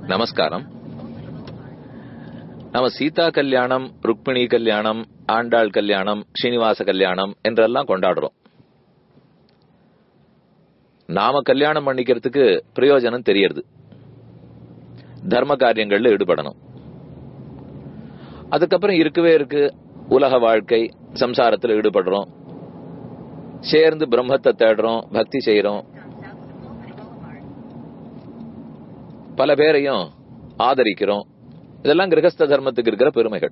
நமஸ்காரம் நம்ம சீதா கல்யாணம் ருக்மிணி கல்யாணம் ஆண்டாள் கல்யாணம் ஸ்ரீனிவாச கல்யாணம் என்றெல்லாம் கொண்டாடுறோம் நாம கல்யாணம் பண்ணிக்கிறதுக்கு பிரயோஜனம் தெரியறது தர்ம காரியங்கள்ல ஈடுபடணும் அதுக்கப்புறம் இருக்கவே இருக்கு உலக வாழ்க்கை சம்சாரத்துல ஈடுபடுறோம் சேர்ந்து பிரம்மத்தை தேடுறோம் பக்தி செய்யறோம் பல பேரையும் ஆதரிக்கிறோம் இதெல்லாம் கிரகஸ்த தர்மத்துக்கு இருக்கிற பெருமைகள்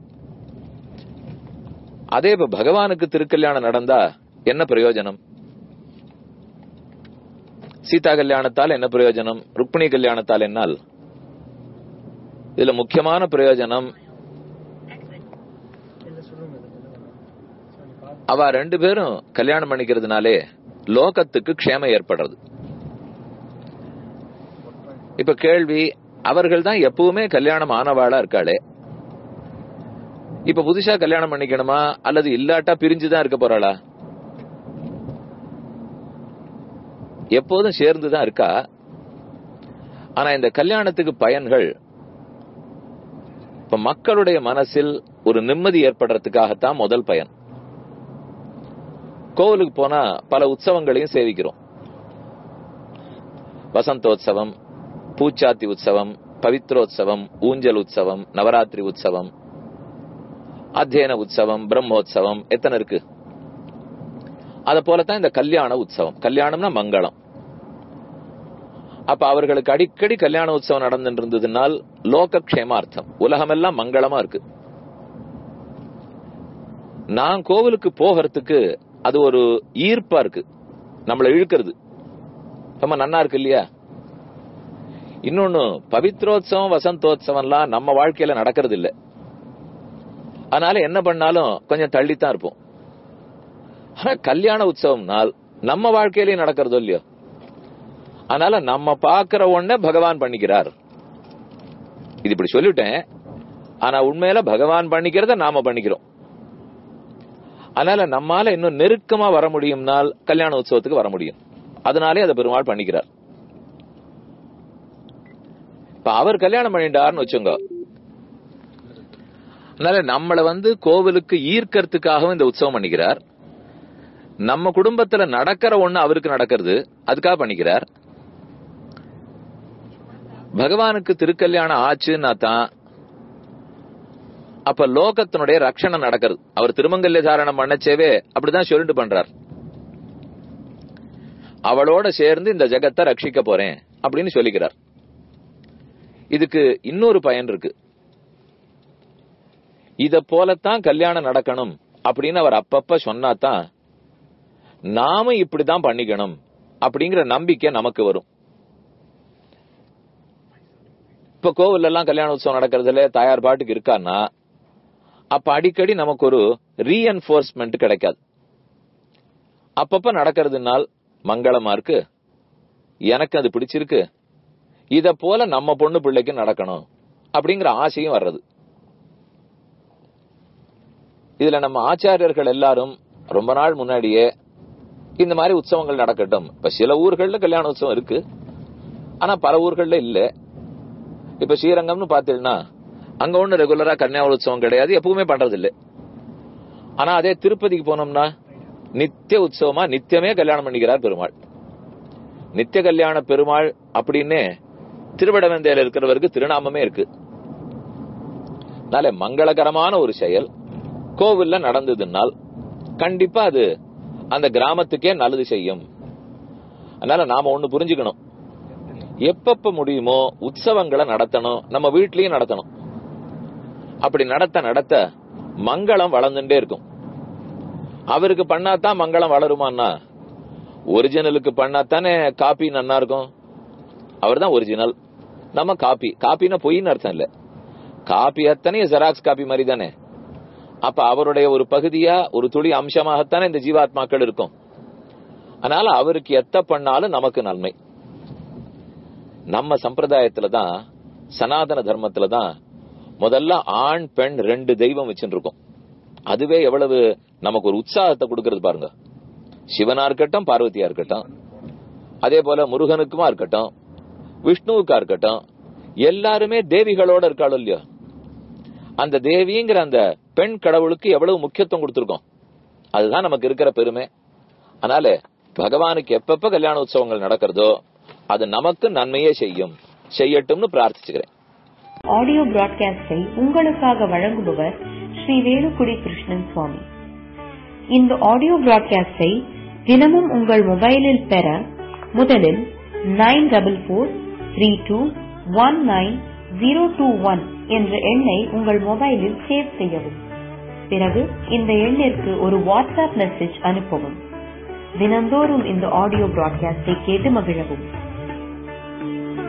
அதே இப்ப பகவானுக்கு திருக்கல்யாணம் நடந்தா என்ன பிரயோஜனம் சீதா கல்யாணத்தால் என்ன பிரயோஜனம் ருக்மிணி கல்யாணத்தால் என்னால் இதுல முக்கியமான பிரயோஜனம் அவ ரெண்டு பேரும் கல்யாணம் பண்ணிக்கிறதுனாலே லோகத்துக்கு க்ஷேமம் ஏற்படுறது இப்ப கேள்வி அவர்கள் தான் எப்பவுமே கல்யாணம் ஆனவாளா இருக்காளே இப்ப புதுசா கல்யாணம் பண்ணிக்கணுமா அல்லது இல்லாட்டா பிரிஞ்சுதான் இருக்க போறாளா எப்போதும் சேர்ந்துதான் இருக்கா ஆனா இந்த கல்யாணத்துக்கு பயன்கள் இப்ப மக்களுடைய மனசில் ஒரு நிம்மதி ஏற்படுறதுக்காகத்தான் முதல் பயன் கோவிலுக்கு போனா பல உற்சவங்களையும் சேவிக்கிறோம் வசந்தோத்சவம் பூச்சாத்தி உற்சவம் பவித்ரோத்சவம் ஊஞ்சல் உற்சவம் நவராத்திரி உற்சவம் அத்தியன உற்சவம் பிரம்மோத்சவம் எத்தனை இருக்கு அத போலதான் இந்த கல்யாண உற்சவம் கல்யாணம்னா மங்களம் அப்ப அவர்களுக்கு அடிக்கடி கல்யாண உற்சவம் நடந்துட்டு இருந்ததுனால் லோக க்ஷேமார்த்தம் உலகமெல்லாம் மங்களமா இருக்கு நான் கோவிலுக்கு போகிறதுக்கு அது ஒரு ஈர்ப்பா இருக்கு நம்மளை இழுக்கிறது ரொம்ப நன்னா இருக்கு இல்லையா இன்னொன்னு பவித்ரோத்சவம் வசந்தோத்சவம்லாம் நம்ம வாழ்க்கையில நடக்கிறது இல்ல அதனால என்ன பண்ணாலும் கொஞ்சம் தள்ளித்தான் இருப்போம் ஆனா கல்யாண உற்சவம்னால் நம்ம வாழ்க்கையிலேயே நடக்கிறதோ இல்லையோ அதனால நம்ம பாக்குற ஒண்ணே பகவான் பண்ணிக்கிறார் இது இப்படி சொல்லிவிட்டேன் ஆனா உண்மையில பகவான் பண்ணிக்கிறத நாம பண்ணிக்கிறோம் அதனால நம்மால இன்னும் நெருக்கமா வர முடியும்னால் கல்யாண உற்சவத்துக்கு வர முடியும் அதனாலே அதை பெருமாள் பண்ணிக்கிறார் இப்ப அவர் கல்யாணம் பண்ணிட்டாருன்னு வச்சுங்க அதனால நம்மள வந்து கோவிலுக்கு ஈர்க்கறதுக்காகவும் இந்த உற்சவம் பண்ணிக்கிறார் நம்ம குடும்பத்துல நடக்கிற ஒண்ணு அவருக்கு நடக்கிறது அதுக்காக பண்ணிக்கிறார் பகவானுக்கு திருக்கல்யாணம் ஆச்சுன்னா தான் அப்ப லோகத்தினுடைய ரட்சணம் நடக்கிறது அவர் திருமங்கல்ய தாரணம் பண்ணச்சேவே அப்படிதான் சொல்லிட்டு பண்றார் அவளோட சேர்ந்து இந்த ஜெகத்தை ரட்சிக்க போறேன் அப்படின்னு சொல்லிக்கிறார் இதுக்கு இன்னொரு பயன் இருக்கு இத போலத்தான் கல்யாணம் நடக்கணும் அப்படின்னு அவர் அப்பப்ப சொன்னாதான் நாம இப்படிதான் பண்ணிக்கணும் அப்படிங்கிற நம்பிக்கை நமக்கு வரும் இப்ப கோவில் எல்லாம் கல்யாண உற்சவம் நடக்கிறதுல தாயார் பாட்டுக்கு இருக்கான்னா அப்ப அடிக்கடி நமக்கு ஒரு ரீஎன்போர்ஸ்மெண்ட் கிடைக்காது அப்பப்ப நடக்கிறதுனால் மங்களமா இருக்கு எனக்கு அது பிடிச்சிருக்கு இத போல நம்ம பொண்ணு பிள்ளைக்கு நடக்கணும் அப்படிங்கிற ஆசையும் வர்றது இதுல நம்ம ஆச்சாரியர்கள் எல்லாரும் ரொம்ப நாள் முன்னாடியே இந்த மாதிரி உற்சவங்கள் நடக்கட்டும் இப்ப சில ஊர்கள்ல கல்யாண உற்சவம் இருக்கு ஆனா பல ஊர்கள்ல இல்ல இப்ப ஸ்ரீரங்கம்னு பாத்தீங்கன்னா அங்க ஒண்ணு ரெகுலரா கன்னியாகுமரி உற்சவம் கிடையாது எப்பவுமே பண்றது இல்ல ஆனா அதே திருப்பதிக்கு போனோம்னா நித்திய உற்சவமா நித்தியமே கல்யாணம் பண்ணிக்கிறார் பெருமாள் நித்திய கல்யாண பெருமாள் அப்படின்னு திருவடவந்தையில இருக்கிறவருக்கு திருநாமமே இருக்கு அதனால மங்களகரமான ஒரு செயல் கோவில்ல நடந்ததுனால் கண்டிப்பா அது அந்த கிராமத்துக்கே நல்லது செய்யும் அதனால நாம ஒண்ணு புரிஞ்சுக்கணும் எப்பப்ப முடியுமோ உற்சவங்களை நடத்தணும் நம்ம வீட்லயும் நடத்தணும் அப்படி நடத்த நடத்த மங்களம் வளர்ந்துட்டே இருக்கும் அவருக்கு பண்ணாதான் மங்களம் வளருமான்னா ஒரிஜினலுக்கு பண்ணாத்தானே காப்பி நன்னா இருக்கும் அவர் தான் ஒரிஜினல் நம்ம காப்பி காப்பினா பொய்ன்னு அர்த்தம் இல்ல காப்பி அத்தனையும் ஜெராக்ஸ் காப்பி மாதிரி தானே அப்ப அவருடைய ஒரு பகுதியா ஒரு துளி அம்சமாகத்தானே இந்த ஜீவாத்மாக்கள் இருக்கும் அதனால அவருக்கு எத்த பண்ணாலும் நமக்கு நன்மை நம்ம சம்பிரதாயத்துல தான் சனாதன தர்மத்துல தான் முதல்ல ஆண் பெண் ரெண்டு தெய்வம் வச்சுட்டு இருக்கோம் அதுவே எவ்வளவு நமக்கு ஒரு உற்சாகத்தை கொடுக்கறது பாருங்க சிவனா இருக்கட்டும் பார்வதியா இருக்கட்டும் அதே போல முருகனுக்குமா இருக்கட்டும் விஷ்ணுவுக்கா இருக்கட்டும் எல்லாருமே தேவிகளோட இருக்காளோ இல்லையோ அந்த தேவிங்கிற அந்த பெண் கடவுளுக்கு எவ்வளவு முக்கியத்துவம் கொடுத்திருக்கோம் அதுதான் நமக்கு இருக்கிற பெருமை அதனால பகவானுக்கு எப்பப்ப கல்யாண உற்சவங்கள் நடக்கிறதோ அது நமக்கு நன்மையே செய்யும் செய்யட்டும்னு பிரார்த்திச்சுக்கிறேன் ஆடியோ பிராட்காஸ்டை உங்களுக்காக வழங்குபவர் ஸ்ரீ வேலுக்குடி கிருஷ்ணன் சுவாமி இந்த ஆடியோ பிராட்காஸ்டை தினமும் உங்கள் மொபைலில் பெற முதலில் nine double four three two one nine zero two one என்ற எண்ணை உங்கள் மொபைலில் சேவ் செய்யவும் பிறகு இந்த எண்ணிற்கு ஒரு வாட்ஸ்அப் மெசேஜ் அனுப்பவும் தினந்தோறும் இந்த ஆடியோ பிராட்காஸ்டை கேட்டு மகிழவும்